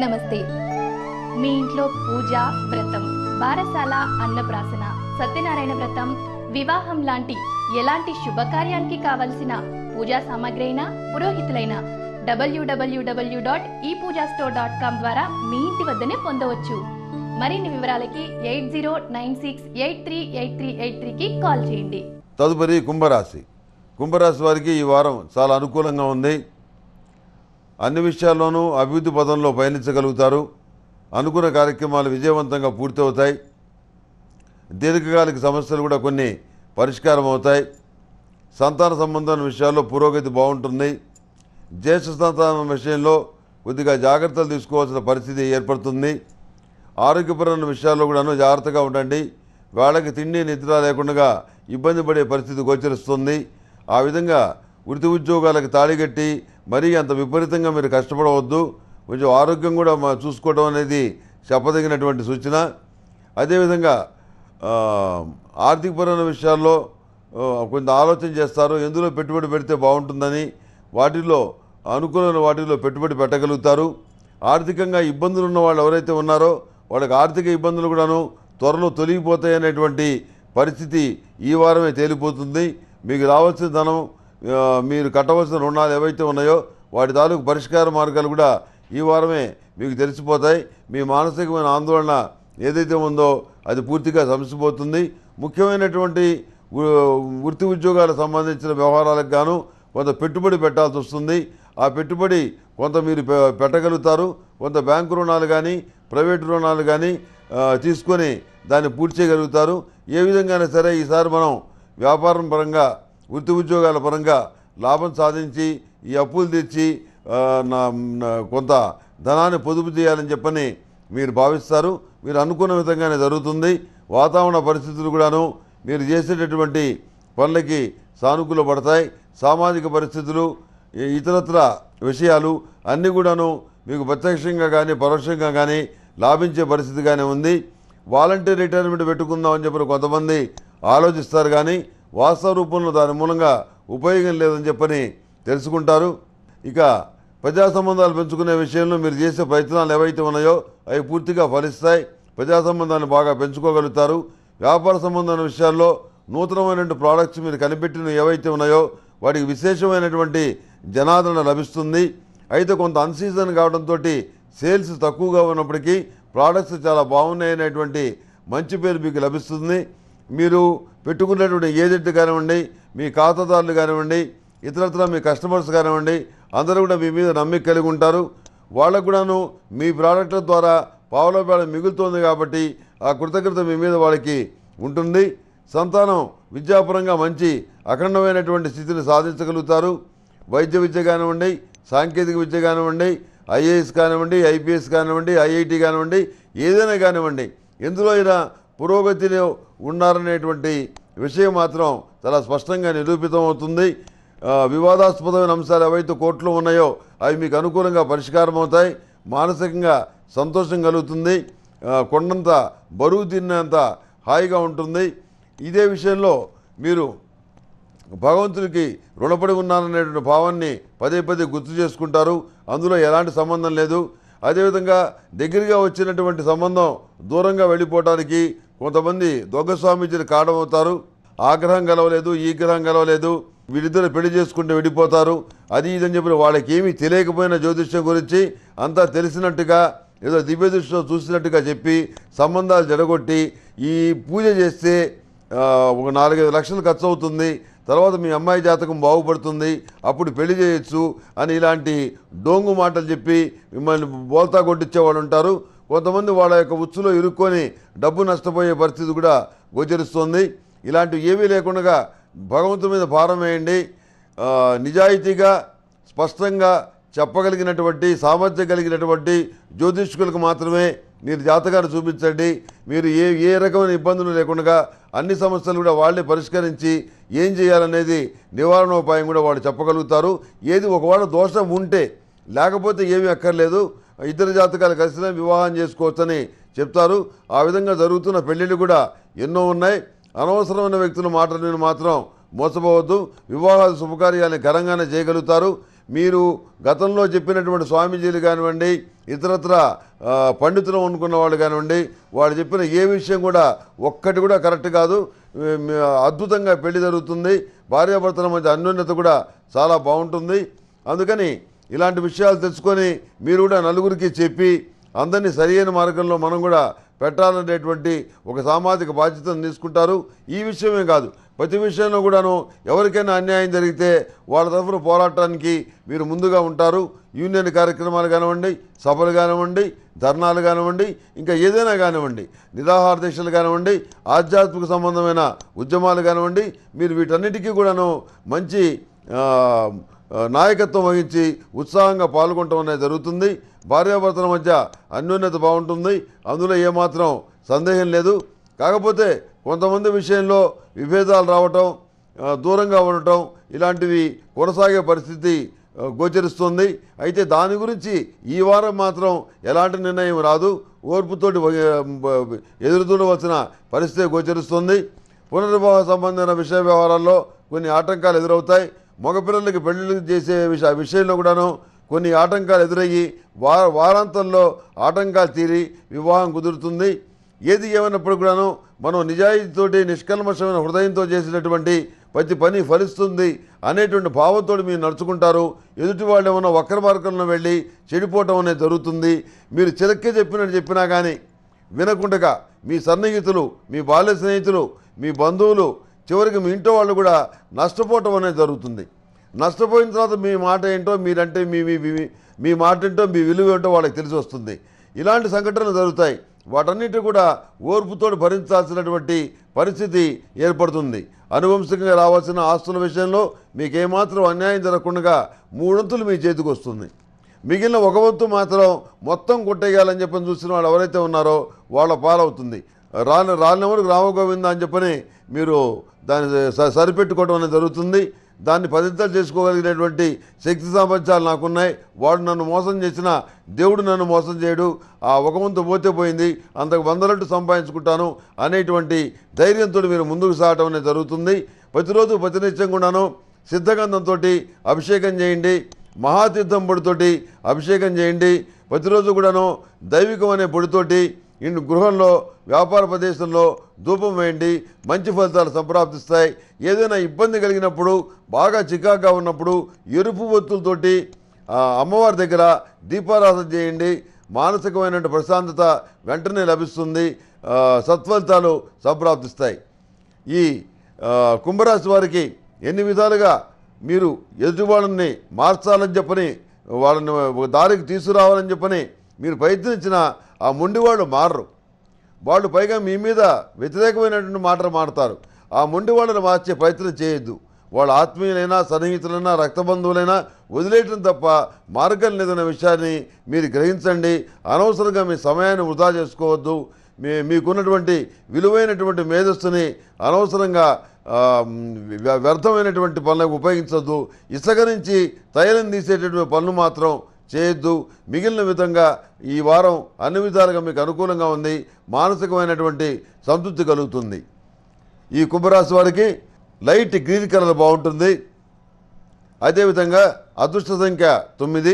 నమస్తే మీ ఇంట్లో పూజ వ్రతం బారసాల అన్నప్రాసన సత్యనారాయణ వ్రతం వివాహం లాంటి ఎలాంటి శుభకార్యానికి కావలసిన పూజా సామాగ్రి అయినా పురోహితులైన డబ్ల్యూడబ్ల్యూడబ్ల్యూ డాట్ ఈ పూజా స్టోర్ డాట్ కామ్ ద్వారా మీ ఇంటి వద్దనే పొందవచ్చు మరిన్ని వివరాలకి eight zero nine six eight three eight three eight త్రీకి కాల్ చేయండి తదుపరి కుంభరాశి కుంభరాశి వారికి ఈ వారం చాలా అనుకూలంగా ఉంది అన్ని విషయాల్లోనూ అభివృద్ధి పదంలో పయనించగలుగుతారు అనుకున్న కార్యక్రమాలు విజయవంతంగా పూర్తవుతాయి దీర్ఘకాలిక సమస్యలు కూడా కొన్ని పరిష్కారం అవుతాయి సంతాన సంబంధమైన విషయాల్లో పురోగతి బాగుంటుంది జ్యేష్ఠ సంతానం విషయంలో కొద్దిగా జాగ్రత్తలు తీసుకోవాల్సిన పరిస్థితి ఏర్పడుతుంది ఆరోగ్యపరమైన విషయాల్లో కూడాను జాగ్రత్తగా ఉండండి వాళ్ళకి తిండి నిద్ర లేకుండా ఇబ్బంది పడే పరిస్థితి గోచరిస్తుంది ఆ విధంగా వృత్తి ఉద్యోగాలకు తాళిగట్టి మరీ అంత విపరీతంగా మీరు కష్టపడవద్దు కొంచెం ఆరోగ్యం కూడా మా చూసుకోవడం అనేది చెప్పదగినటువంటి సూచన అదేవిధంగా ఆ, ఆర్థికపరమైన విషయాల్లో ఆ, కొంత ఆలోచన చేస్తారు ఎందులో పెట్టుబడి పెడితే బాగుంటుందని వాటిల్లో అనుకూలమైన వాటిలో పెట్టుబడి పెట్టగలుగుతారు ఆర్థికంగా ఇబ్బందులు ఉన్న వాళ్ళు ఎవరైతే ఉన్నారో వాళ్ళకి ఆర్థిక ఇబ్బందులు కూడాను త్వరలో తొలగిపోతాయనేటువంటి పరిస్థితి ఈ వారమే తేలిపోతుంది మీకు రావాల్సిన ధనం ఆ, మీరు కట్టవలసిన రుణాలు ఏవైతే ఉన్నాయో వాటి తాలూకు పరిష్కార మార్గాలు కూడా ఈ వారమే మీకు తెలిసిపోతాయి మీ మానసికమైన ఆందోళన ఏదైతే ఉందో అది పూర్తిగా సమసిపోతుంది ముఖ్యమైనటువంటి వృ- వృత్తి ఉద్యోగాలకు సంబంధించిన వ్యవహారాలకు గాను కొంత పెట్టుబడి పెట్టాల్సి వస్తుంది ఆ పెట్టుబడి కొంత మీరు పె- పెట్టగలుగుతారు కొంత బ్యాంకు రుణాలు కానీ ప్రైవేటు రుణాలు కానీ ఆ, తీసుకొని దాన్ని పూర్తి చేయగలుగుతారు ఏ విధంగానే సరే ఈసారి మనం వ్యాపారం పరంగా వృత్తి ఉద్యోగాల పరంగా లాభం సాధించి ఈ అప్పులు తెచ్చి ఆ, నా నా- కొంత ధనాన్ని పొదుపు చేయాలని చెప్పని మీరు భావిస్తారు మీరు అనుకున్న విధంగానే జరుగుతుంది వాతావరణ పరిస్థితులు కూడాను మీరు చేసేటటువంటి పనులకి సానుకూల పడతాయి సామాజిక పరిస్థితులు ఈ ఇతరత్ర విషయాలు అన్నీ కూడాను మీకు ప్రత్యక్షంగా కానీ పరోక్షంగా కానీ లాభించే పరిస్థితిగానే ఉంది వాలంటీర్ రిటైర్మెంట్ పెట్టుకుందామని చెప్పిన కొంతమంది ఆలోచిస్తారు కానీ వాస్తవ రూపంలో దాని మూలంగా ఉపయోగం లేదని చెప్పని తెలుసుకుంటారు ఇక ప్రజా సంబంధాలు పెంచుకునే విషయంలో మీరు చేసే ప్రయత్నాలు ఏవైతే ఉన్నాయో అవి పూర్తిగా ఫలిస్తాయి ప్రజా సంబంధాన్ని బాగా పెంచుకోగలుగుతారు వ్యాపార సంబంధమైన విషయాల్లో నూతనమైనటువంటి ప్రోడక్ట్స్ మీరు కనిపెట్టిన ఏవైతే ఉన్నాయో వాటికి విశేషమైనటువంటి జనాదరణ లభిస్తుంది అయితే కొంత అన్సీజన్ కావడంతో సేల్స్ తక్కువగా ఉన్నప్పటికీ ప్రోడక్ట్స్ చాలా బాగున్నాయి అనేటువంటి మంచి పేరు మీకు లభిస్తుంది మీరు పెట్టుకున్నటువంటి ఏజెంట్ కానివ్వండి మీ ఖాతాదారులు కానివ్వండి ఇతరత్ర మీ కస్టమర్స్ కానివ్వండి అందరూ కూడా మీ మీద నమ్మిక కలిగి ఉంటారు వాళ్ళకు కూడాను మీ ప్రోడక్ట్ల ద్వారా పావుల పేడ మిగులుతోంది కాబట్టి ఆ కృతజ్ఞత మీ మీద వాళ్ళకి ఉంటుంది సంతానం విద్యాపరంగా మంచి అఖండమైనటువంటి స్థితిని సాధించగలుగుతారు వైద్య విద్య కానివ్వండి సాంకేతిక విద్య కానివ్వండి ఐఏఎస్ కానివ్వండి ఐపీఎస్ కానివ్వండి ఐఐటి కానివ్వండి ఏదైనా కానివ్వండి ఎందులో అయినా పురోగతిలో ఉన్నారనేటువంటి విషయం మాత్రం చాలా స్పష్టంగా నిరూపితం అవుతుంది ఆ, వివాదాస్పదమైన అంశాలు ఏవైతే కోర్టులో ఉన్నాయో అవి మీకు అనుకూలంగా పరిష్కారం అవుతాయి మానసికంగా సంతోషం కలుగుతుంది ఆ, కొండంత బరువు తిన్నంత హాయిగా ఉంటుంది ఇదే విషయంలో మీరు భగవంతుడికి రుణపడి ఉన్నాననేటువంటి భావాన్ని పదే పదే గుర్తు చేసుకుంటారు అందులో ఎలాంటి సంబంధం లేదు అదేవిధంగా దగ్గరగా వచ్చినటువంటి సంబంధం దూరంగా వెళ్ళిపోవడానికి కొంతమంది దొంగ స్వామీజీలు కారణమవుతారు ఆ గ్రహం గెలవలేదు ఈ గ్రహం గెలవలేదు వీరిద్దరు పెళ్లి చేసుకుంటే విడిపోతారు అది ఇదని చెప్పి వాళ్ళకి ఏమీ తెలియకపోయిన జ్యోతిష్యం గురించి అంతా తెలిసినట్టుగా ఏదో దివ్య దృష్టిలో చూసినట్టుగా చెప్పి సంబంధాలు జడగొట్టి ఈ పూజ చేస్తే ఆ, ఒక నాలుగైదు లక్షలు ఖర్చు అవుతుంది తర్వాత మీ అమ్మాయి జాతకం బాగుపడుతుంది అప్పుడు పెళ్లి చేయొచ్చు అని ఇలాంటి డోంగు మాటలు చెప్పి మిమ్మల్ని బోల్తా కొట్టించే వాళ్ళు ఉంటారు కొంతమంది వాళ్ళ యొక్క ఉచ్చులో ఇరుక్కొని డబ్బు నష్టపోయే పరిస్థితి కూడా గోచరిస్తుంది ఇలాంటివి ఏమీ లేకుండా భగవంతుడి మీద భారం వేయండి ఆ, నిజాయితీగా స్పష్టంగా చెప్పగలిగినటువంటి సామర్థ్యం కలిగినటువంటి జ్యోతిష్కులకు మాత్రమే మీరు జాతకాన్ని చూపించండి మీరు ఏ ఏ రకమైన ఇబ్బందులు లేకుండా అన్ని సమస్యలు కూడా వాళ్ళే పరిష్కరించి ఏం చేయాలనేది నివారణోపాయం కూడా వాళ్ళు చెప్పగలుగుతారు ఏది ఒకవేళ దోషం ఉంటే లేకపోతే ఏమీ అక్కర్లేదు ఇద్దరు జాతకాలు కలిసినా వివాహం చేసుకోవచ్చని చెప్తారు ఆ విధంగా జరుగుతున్న పెళ్ళిళ్ళు కూడా ఎన్నో ఉన్నాయి అనవసరమైన వ్యక్తుల మాటలు నేను మాత్రం మోసపోవద్దు వివాహాలు శుభకార్యాన్ని ఘనంగానే చేయగలుగుతారు మీరు గతంలో చెప్పినటువంటి స్వామీజీలు కానివ్వండి ఇతరత్ర ఆ, పండితులు అనుకున్న వాళ్ళు కానివ్వండి వాళ్ళు చెప్పిన ఏ విషయం కూడా ఒక్కటి కూడా కరెక్ట్ కాదు ఉమ్, అద్భుతంగా పెళ్లి జరుగుతుంది భార్యాభర్తల మధ్య అన్యోన్యత కూడా చాలా బాగుంటుంది అందుకని ఇలాంటి విషయాలు తెలుసుకొని మీరు కూడా నలుగురికి చెప్పి అందరినీ సరియైన మార్గంలో మనం కూడా పెట్టాలనేటువంటి ఒక సామాజిక బాధ్యతను తీసుకుంటారు ఈ విషయమే కాదు ప్రతి విషయంలో కూడాను ఎవరికైనా అన్యాయం జరిగితే వాళ్ళ తరఫున పోరాటానికి మీరు ముందుగా ఉంటారు యూనియన్ కార్యక్రమాలు కానివ్వండి సభలు కానివ్వండి ధర్నాలు కానివ్వండి ఇంకా ఏదైనా కానివ్వండి నిరాహార దీక్షలు కానివ్వండి ఆధ్యాత్మిక సంబంధమైన ఉద్యమాలు కానివ్వండి మీరు వీటన్నిటికీ కూడాను మంచి ఆ, ఆ, నాయకత్వం వహించి ఉత్సాహంగా పాల్గొనడం అనేది జరుగుతుంది భార్యాభర్తల మధ్య అన్యోన్యత బాగుంటుంది అందులో ఏమాత్రం సందేహం లేదు కాకపోతే కొంతమంది విషయంలో విభేదాలు రావటం ఆ, దూరంగా ఉండటం ఇలాంటివి కొనసాగే పరిస్థితి ఆ, గోచరిస్తుంది అయితే దాని గురించి ఈ వారం మాత్రం ఎలాంటి నిర్ణయం రాదు ఓర్పుతోటి వ- ఎదురు చూడవలసిన పరిస్థితి గోచరిస్తుంది పునర్వివాహ సంబంధమైన విషయ వ్యవహారాల్లో కొన్ని ఆటంకాలు ఎదురవుతాయి మగపిల్లలకి పెళ్లిళ్ళు చేసే విష విషయంలో కూడాను కొన్ని ఆటంకాలు ఎదురయ్యి వా వారాంతంలో ఆటంకాలు తీరి వివాహం కుదురుతుంది ఏది ఏమైనప్పుడు కూడాను మనం నిజాయితీతోటి నిష్కల్మషమైన హృదయంతో చేసినటువంటి ప్రతి పని ఫలిస్తుంది అనేటువంటి భావంతో మీరు నడుచుకుంటారు ఎదుటి వాళ్ళు ఏమన్నా వక్ర మార్గంలో వెళ్ళి చెడిపోవటం అనేది జరుగుతుంది మీరు చిలక్కే చెప్పినట్టు చెప్పినా కానీ వినకుండగా మీ సన్నిహితులు మీ బాల్య స్నేహితులు మీ బంధువులు చివరికి మీ ఇంట్లో వాళ్ళు కూడా నష్టపోవటం అనేది జరుగుతుంది నష్టపోయిన తర్వాత మీ మాట ఏంటో మీరంటే మీ మీ మీ- మీ మాట ఏంటో మీ విలువ ఏంటో వాళ్ళకి తెలిసి వస్తుంది ఇలాంటి సంఘటనలు జరుగుతాయి వాటన్నిటి కూడా ఓర్పుతో భరించాల్సినటువంటి పరిస్థితి ఏర్పడుతుంది అనువంశికంగా రావాల్సిన ఆస్తుల విషయంలో మీకు ఏమాత్రం అన్యాయం జరగకుండా మూడొంతులు మీ చేతికి వస్తుంది మిగిలిన ఒక వంతు మాత్రం మొత్తం కొట్టేయాలని చెప్పని చూసిన వాళ్ళు ఎవరైతే ఉన్నారో వాళ్ళ పాలవుతుంది రాని రాలినవరకు రామగోవింద అని చెప్పని మీరు దాన్ని స- సరిపెట్టుకోవడం అనేది జరుగుతుంది దాన్ని పదింతలు చేసుకోగలిగినటువంటి శక్తి సామర్థ్యాలు నాకున్నాయి వాడు నన్ను మోసం చేసిన దేవుడు నన్ను మోసం చేయడు ఆ ఒక వంతు పోతే పోయింది అంతకు వందలట్టు సంపాదించుకుంటాను అనేటువంటి ధైర్యంతో మీరు ముందుకు సాగటం అనేది జరుగుతుంది ప్రతిరోజు ప్రతినిత్యం కూడాను సిద్ధగంధంతో అభిషేకం చేయండి మహాతీర్థం పొడితోటి అభిషేకం చేయండి ప్రతిరోజు కూడాను దైవికం అనే పొడితోటి ఇంటి గృహంలో వ్యాపార ప్రదేశంలో ధూపం వేయండి మంచి ఫలితాలు సంప్రాప్తిస్తాయి ఏదైనా ఇబ్బంది కలిగినప్పుడు బాగా చికాగ్గా ఉన్నప్పుడు ఎరుపు ఒత్తులతోటి ఆ, అమ్మవారి దగ్గర దీపారాధన చేయండి మానసికమైన ప్రశాంతత వెంటనే లభిస్తుంది ఆ, సత్ఫలితాలు సంప్రాప్తిస్తాయి ఈ ఆ, కుంభరాశి వారికి ఎన్ని విధాలుగా మీరు ఎదుటి వాళ్ళని మార్చాలని చెప్పని వాళ్ళని ఒక దారికి తీసుకురావాలని చెప్పని మీరు ప్రయత్నించిన ఆ మొండివాళ్ళు మారరు వాళ్ళు పైగా మీ మీద వ్యతిరేకమైనటువంటి మాటలు మాడతారు ఆ మొండి వాళ్ళని మార్చే ప్రయత్నం చేయొద్దు వాళ్ళ ఆత్మీయులైనా సన్నిహితులైనా రక్తబంధువులైనా వదిలేయటం తప్ప మార్గం లేదన్న విషయాన్ని మీరు గ్రహించండి అనవసరంగా మీ సమయాన్ని వృధా చేసుకోవద్దు మీ మీకున్నటువంటి విలువైనటువంటి మేధస్సుని అనవసరంగా ఆ, వ్య- వ్యర్థమైనటువంటి పనులకు ఉపయోగించొద్దు ఇసుక నుంచి తైలం తీసేటటువంటి పనులు మాత్రం చేయొద్దు మిగిలిన విధంగా ఈ వారం అన్ని విధాలుగా మీకు అనుకూలంగా ఉంది మానసికమైనటువంటి సంతృప్తి కలుగుతుంది ఈ కుంభరాశి వారికి లైట్ గ్రీన్ కలర్ బాగుంటుంది అదేవిధంగా అదృష్ట సంఖ్య తొమ్మిది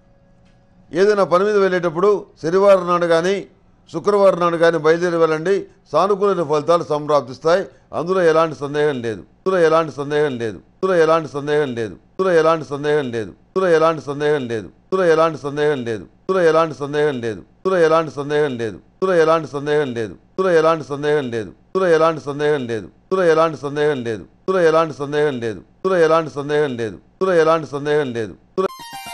ఏదైనా పని మీద వెళ్ళేటప్పుడు శనివారం నాడు కానీ శుక్రవారం నాడు కానీ బయలుదేరి వెళ్ళండి సానుకూల ఫలితాలు సంప్రాప్తిస్తాయి అందులో ఎలాంటి సందేహం లేదు అందులో ఎలాంటి సందేహం లేదు అందులో ఎలాంటి సందేహం లేదు అందులో ఎలాంటి సందేహం లేదు అందులో ఎలాంటి సందేహం లేదు అందులో ఎలాంటి సందేహం లేదు అందులో ఎలాంటి సందేహం లేదు అందులో ఎలాంటి సందేహం లేదు అందులో ఎలాంటి సందేహం లేదు అందులో ఎలాంటి సందేహం లేదు అందులో ఎలాంటి సందేహం లేదు అందులో ఎలాంటి సందేహం లేదు అందులో ఎలాంటి సందేహం లేదు అందులో ఎలాంటి సందేహం లేదు అందులో ఎలాంటి సందేహం లేదు అందులో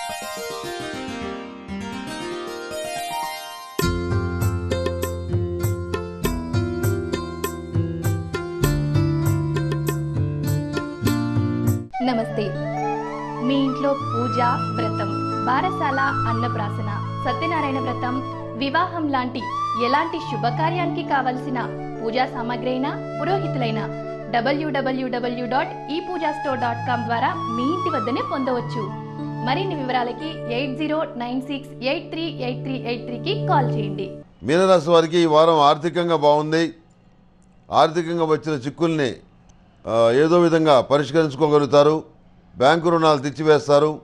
నమస్తే మీ ఇంట్లో పూజ వ్రతం బారసాల అన్నప్రాసన సత్యనారాయణ వ్రతం వివాహం లాంటి ఎలాంటి శుభకార్యానికి కావలసిన పూజా సామాగ్రి అయినా పురోహితులైన డబ్ల్యూడబ్ల్యూడబ్ల్యూ డాట్ ఈ పూజా స్టోర్ డాట్ కామ్ ద్వారా మీ ఇంటి వద్దనే పొందవచ్చు మరిన్ని వివరాలకి eight zero nine six eight three eight three eight త్రీకి కాల్ చేయండి మీనరాశి వారికి ఈ వారం ఆర్థికంగా బాగుంది ఆర్థికంగా వచ్చిన చిక్కుల్ని ఆ, ఏదో విధంగా పరిష్కరించుకోగలుగుతారు బ్యాంకు రుణాలు తెచ్చివేస్తారు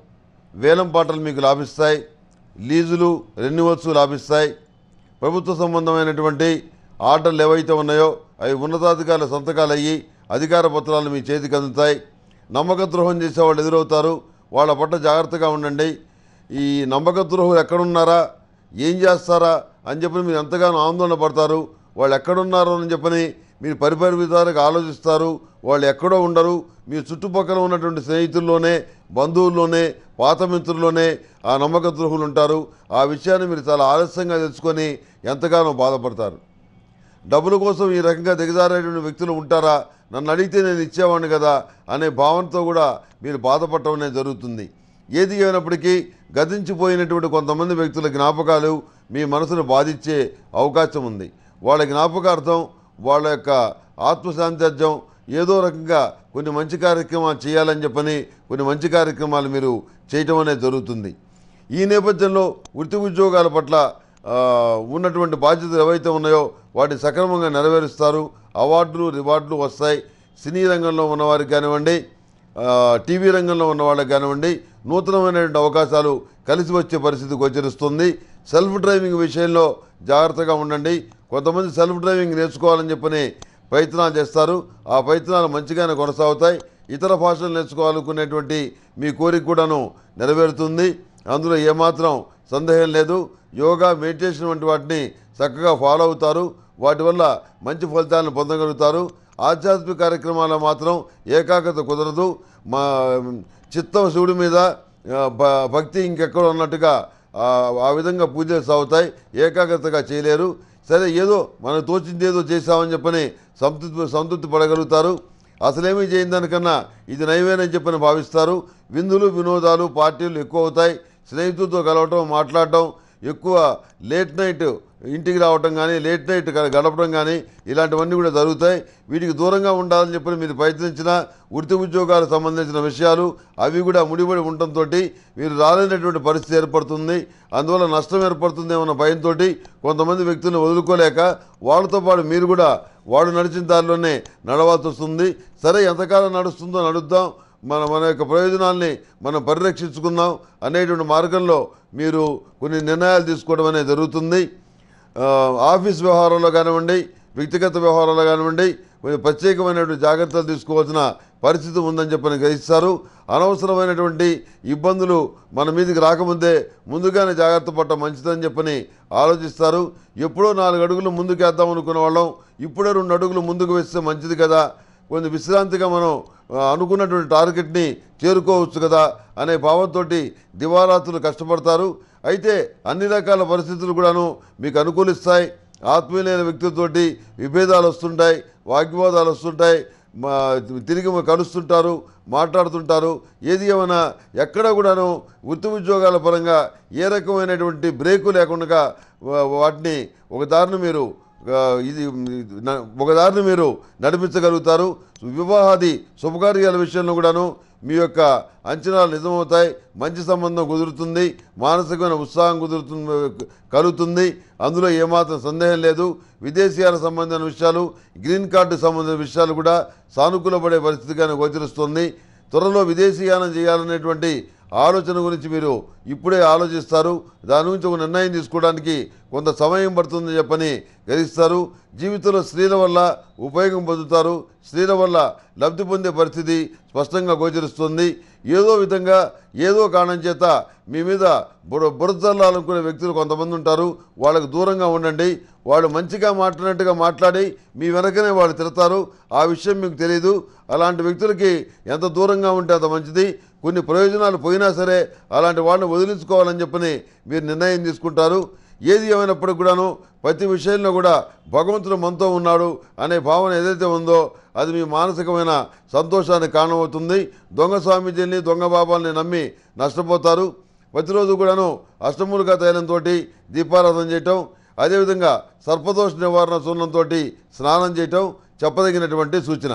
వేలం పాటలు మీకు లాభిస్తాయి లీజులు రెన్యువల్స్ లాభిస్తాయి ప్రభుత్వ సంబంధమైనటువంటి ఆర్డర్లు ఏవైతే ఉన్నాయో అవి ఉన్నతాధికారుల సంతకాలు అయ్యి అధికార పత్రాలు మీ చేతికి అందుతాయి నమ్మక ద్రోహం చేసే వాళ్ళు ఎదురవుతారు వాళ్ళ పట్ల జాగ్రత్తగా ఉండండి ఈ నమ్మక ద్రోహులు ఎక్కడున్నారా ఏం చేస్తారా అని చెప్పి మీరు ఎంతగానో ఆందోళన పడతారు వాళ్ళు ఎక్కడున్నారో అని చెప్పని మీరు పరిపరి విధాలుగా ఆలోచిస్తారు వాళ్ళు ఎక్కడో ఉండరు మీ చుట్టుపక్కల ఉన్నటువంటి స్నేహితుల్లోనే బంధువుల్లోనే పాత మిత్రుల్లోనే ఆ నమ్మక ద్రోహులు ఉంటారు ఆ విషయాన్ని మీరు చాలా ఆలస్యంగా తెలుసుకొని ఎంతగానో బాధపడతారు డబ్బుల కోసం ఈ రకంగా దిగజారేటువంటి వ్యక్తులు ఉంటారా నన్ను అడిగితే నేను ఇచ్చేవాడిని కదా అనే భావనతో కూడా మీరు బాధపడటం అనేది జరుగుతుంది ఏది అయినప్పటికీ గతించిపోయినటువంటి కొంతమంది వ్యక్తుల జ్ఞాపకాలు మీ మనసును బాధించే అవకాశం ఉంది వాళ్ళ జ్ఞాపకార్థం వాళ్ళ యొక్క ఆత్మశాంత్యర్థం ఏదో రకంగా కొన్ని మంచి కార్యక్రమాలు చేయాలని చెప్పని కొన్ని మంచి కార్యక్రమాలు మీరు చేయటం అనేది జరుగుతుంది ఈ నేపథ్యంలో వృత్తి ఉద్యోగాల పట్ల ఆ, ఉన్నటువంటి బాధ్యతలు ఏవైతే ఉన్నాయో వాటిని సక్రమంగా నెరవేరుస్తారు అవార్డులు రివార్డులు వస్తాయి సినీ రంగంలో ఉన్నవారికి కానివ్వండి ఆ, టీవీ రంగంలో ఉన్న వాళ్ళకి కానివ్వండి నూతనమైనటువంటి అవకాశాలు కలిసి వచ్చే పరిస్థితి గోచరిస్తుంది సెల్ఫ్ డ్రైవింగ్ విషయంలో జాగ్రత్తగా ఉండండి కొంతమంది సెల్ఫ్ డ్రైవింగ్ నేర్చుకోవాలని చెప్పని ప్రయత్నాలు చేస్తారు ఆ ప్రయత్నాలు మంచిగానే కొనసాగుతాయి ఇతర భాషలు నేర్చుకోవాలనుకునేటువంటి మీ కోరిక కూడాను నెరవేరుతుంది అందులో ఏమాత్రం సందేహం లేదు యోగా మెడిటేషన్ వంటి వాటిని చక్కగా ఫాలో అవుతారు వాటి వల్ల మంచి ఫలితాలను పొందగలుగుతారు ఆధ్యాత్మిక కార్యక్రమాల్లో మాత్రం ఏకాగ్రత కుదరదు మా చిత్తం శివుడి మీద ఆ, భ- భక్తి ఇంకెక్కడ ఉన్నట్టుగా ఆ, ఆ విధంగా పూజలు సాగుతాయి ఏకాగ్రతగా చేయలేరు సరే ఏదో మనకు తోచింది ఏదో చేశామని చెప్పని సంతృప్తి సంతృప్తి పడగలుగుతారు అసలేమీ చేయని దానికన్నా ఇది నైవేనని చెప్పని భావిస్తారు విందులు వినోదాలు పార్టీలు ఎక్కువ అవుతాయి స్నేహితులతో కలవటం మాట్లాడటం ఎక్కువ లేట్ నైట్ ఇంటికి రావటం కానీ లేట్ నైట్ గ- గడపడం కానీ ఇలాంటివన్నీ కూడా జరుగుతాయి వీటికి దూరంగా ఉండాలని చెప్పి మీరు ప్రయత్నించిన వృత్తి ఉద్యోగాలకు సంబంధించిన విషయాలు అవి కూడా ముడిపడి ఉండటంతో మీరు రాలేనటువంటి పరిస్థితి ఏర్పడుతుంది అందువల్ల నష్టం ఏర్పడుతుందేమన్న భయంతో కొంతమంది వ్యక్తులను వదులుకోలేక వాళ్ళతో పాటు మీరు కూడా వాడు నడిచిన దారిలోనే నడవాల్సి వస్తుంది సరే ఎంతకాలం నడుస్తుందో నడుద్దాం మన మన యొక్క ప్రయోజనాల్ని మనం పరిరక్షించుకుందాం అనేటువంటి మార్గంలో మీరు కొన్ని నిర్ణయాలు తీసుకోవడం అనేది జరుగుతుంది ఆ, ఆఫీస్ వ్యవహారాల్లో కానివ్వండి వ్యక్తిగత వ్యవహారాల్లో కానివ్వండి కొంచెం ప్రత్యేకమైనటువంటి జాగ్రత్తలు తీసుకోవాల్సిన పరిస్థితి ఉందని చెప్పని గ్రహిస్తారు అనవసరమైనటువంటి ఇబ్బందులు మన మీదకి రాకముందే ముందుగానే జాగ్రత్త పడటం మంచిదని చెప్పని ఆలోచిస్తారు ఎప్పుడో నాలుగు అడుగులు ముందుకు వేద్దాం అనుకున్న వాళ్ళం ఇప్పుడే రెండు అడుగులు ముందుకు వేస్తే మంచిది కదా కొంచెం విశ్రాంతిగా మనం ఆ, అనుకున్నటువంటి టార్గెట్ని చేరుకోవచ్చు కదా అనే భావంతో దివారాత్రులు కష్టపడతారు అయితే అన్ని రకాల పరిస్థితులు కూడాను మీకు అనుకూలిస్తాయి ఆత్మీయులైన వ్యక్తులతోటి విభేదాలు వస్తుంటాయి వాగ్వివాదాలు వస్తుంటాయి మా తిరిగి కలుస్తుంటారు మాట్లాడుతుంటారు ఏది ఏమైనా ఎక్కడ కూడాను వృత్తి ఉద్యోగాల పరంగా ఏ రకమైనటువంటి బ్రేకు లేకుండా వా- వాటిని ఒక దారిని మీరు ఆ, ఇది న- ఒక దారిని మీరు నడిపించగలుగుతారు వివాహాది శుభకార్యాల విషయంలో కూడాను మీ యొక్క అంచనాలు నిజమవుతాయి మంచి సంబంధం కుదురుతుంది మానసికమైన ఉత్సాహం కుదురుతుంది కలుగుతుంది అందులో ఏమాత్రం సందేహం లేదు విదేశీయాల సంబంధించిన విషయాలు గ్రీన్ కార్డు సంబంధించిన విషయాలు కూడా సానుకూలపడే పరిస్థితిగానే గోచరిస్తుంది త్వరలో విదేశీయానం చేయాలనేటువంటి ఆలోచన గురించి మీరు ఇప్పుడే ఆలోచిస్తారు దాని గురించి ఒక నిర్ణయం తీసుకోవడానికి కొంత సమయం పడుతుందని చెప్పని గ్రహిస్తారు జీవితంలో స్త్రీల వల్ల ఉపయోగం పొందుతారు స్త్రీల వల్ల లబ్ధి పొందే పరిస్థితి స్పష్టంగా గోచరిస్తుంది ఏదో విధంగా ఏదో కారణం చేత మీ మీద బుర బురదల్లాలనుకునే వ్యక్తులు కొంతమంది ఉంటారు వాళ్ళకు దూరంగా ఉండండి వాళ్ళు మంచిగా మాట్లాడినట్టుగా మాట్లాడి మీ వెనకనే వాళ్ళు తిడతారు ఆ విషయం మీకు తెలియదు అలాంటి వ్యక్తులకి ఎంత దూరంగా ఉంటే అంత మంచిది కొన్ని ప్రయోజనాలు పోయినా సరే అలాంటి వాళ్ళని వదిలించుకోవాలని చెప్పని మీరు నిర్ణయం తీసుకుంటారు ఏది ఏమైనప్పటికి కూడాను ప్రతి విషయంలో కూడా భగవంతుడు మనతో ఉన్నాడు అనే భావన ఏదైతే ఉందో అది మీ మానసికమైన సంతోషానికి కారణమవుతుంది దొంగ స్వామీజీని దొంగ బాబాల్ని నమ్మి నష్టపోతారు ప్రతిరోజు కూడాను అష్టములుగా తైలంతో దీపారాధన చేయటం అదేవిధంగా సర్పదోష నివారణ చూర్ణంతో స్నానం చేయటం చెప్పదగినటువంటి సూచన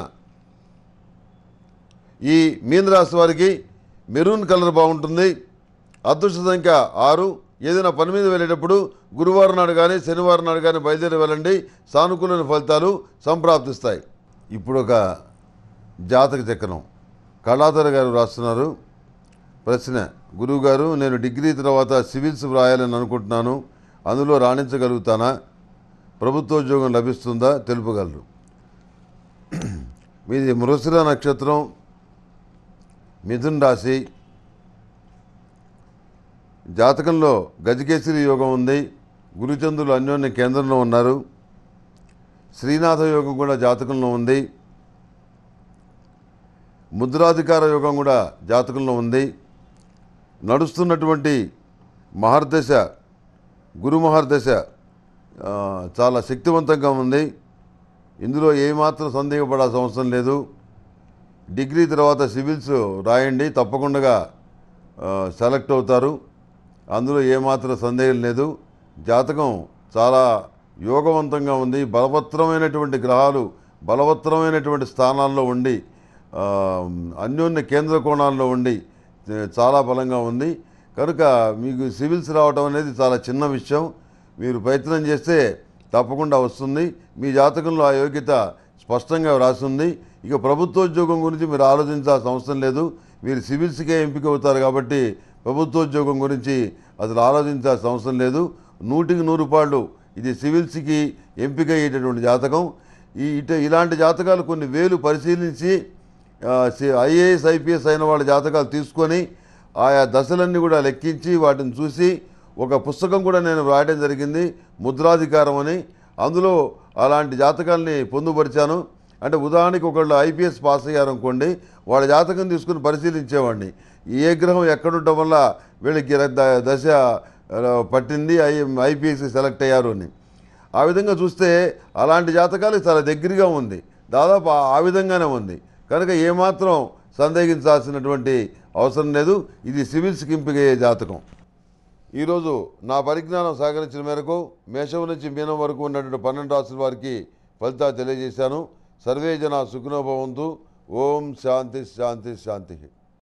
ఈ మీన రాశి వారికి మెరూన్ కలర్ బాగుంటుంది అదృష్ట సంఖ్య ఆరు ఏదైనా పని మీద వెళ్ళేటప్పుడు గురువారం నాడు కానీ శనివారం నాడు కానీ బయలుదేరి వెళ్ళండి సానుకూలమైన ఫలితాలు సంప్రాప్తిస్తాయి ఇప్పుడు ఒక జాతక చక్రం కళాధర్ గారు రాస్తున్నారు ప్రశ్న గురువుగారు నేను డిగ్రీ తర్వాత సివిల్స్ వ్రాయాలని అనుకుంటున్నాను అందులో రాణించగలుగుతానా ప్రభుత్వోద్యోగం లభిస్తుందా తెలుపగలరు మీది మృగశిర నక్షత్రం మిథున్ రాశి జాతకంలో గజకేసరి యోగం ఉంది గురుచంద్రులు అన్యోన్య కేంద్రంలో ఉన్నారు శ్రీనాథ యోగం కూడా జాతకంలో ఉంది ముద్రాధికార యోగం కూడా జాతకంలో ఉంది నడుస్తున్నటువంటి మహర్దశ గురు మహర్దశ ఆ, చాలా శక్తివంతంగా ఉంది ఇందులో ఏమాత్రం సందేహపడాల్సిన అవసరం లేదు డిగ్రీ తర్వాత సివిల్స్ రాయండి తప్పకుండా ఆ, సెలెక్ట్ అవుతారు అందులో ఏమాత్రం సందేహం లేదు జాతకం చాలా యోగవంతంగా ఉంది బలవత్తరమైనటువంటి గ్రహాలు బలవత్తరమైనటువంటి స్థానాల్లో ఉండి ఆ, అన్యోన్య కేంద్ర కోణాల్లో ఉండి ఏ, చాలా బలంగా ఉంది కనుక మీకు సివిల్స్ రావడం అనేది చాలా చిన్న విషయం మీరు ప్రయత్నం చేస్తే తప్పకుండా వస్తుంది మీ జాతకంలో ఆ యోగ్యత స్పష్టంగా రాసింది ఇక ప్రభుత్వోద్యోగం గురించి మీరు ఆలోచించాల్సిన అవసరం లేదు మీరు సివిల్స్కే ఎంపిక అవుతారు కాబట్టి ప్రభుత్వోద్యోగం గురించి అసలు ఆలోచించాల్సిన అవసరం లేదు నూటికి నూరు పాళ్ళు ఇది సివిల్స్కి ఎంపిక అయ్యేటటువంటి జాతకం ఈ ఇట ఇలాంటి జాతకాలు కొన్ని వేలు పరిశీలించి ఐఏఎస్ ఐపీఎస్ అయిన వాళ్ళ జాతకాలు తీసుకొని ఆయా దశలన్నీ కూడా లెక్కించి వాటిని చూసి ఒక పుస్తకం కూడా నేను రాయడం జరిగింది ముద్రాధికారం అని అందులో అలాంటి జాతకాల్ని పొందుపరిచాను అంటే ఉదాహరణకి ఒకళ్ళు ఐపీఎస్ పాస్ అయ్యారనుకోండి వాళ్ళ జాతకం తీసుకుని పరిశీలించేవాడిని ఏ గ్రహం ఎక్కడుండటం వల్ల వీళ్ళకి ర- ద- దశ ఆ, పట్టింది ఐ ఐపీఎస్కి సెలెక్ట్ అయ్యారు అని ఆ విధంగా చూస్తే అలాంటి జాతకాలు చాలా దగ్గరగా ఉంది దాదాపు ఆ- ఆ విధంగానే ఉంది కనుక ఏమాత్రం సందేహించాల్సినటువంటి అవసరం లేదు ఇది సివిల్స్కి ఎంపికయ్యే జాతకం ఈరోజు నా పరిజ్ఞానం సహకరించిన మేరకు మేషం నుంచి మీనం వరకు ఉన్నటువంటి పన్నెండు రాసుల వారికి ఫలితాలు తెలియజేశాను సర్వే జన సుఖనోభవంతు ఓం శాంతి శాంతి శాంతి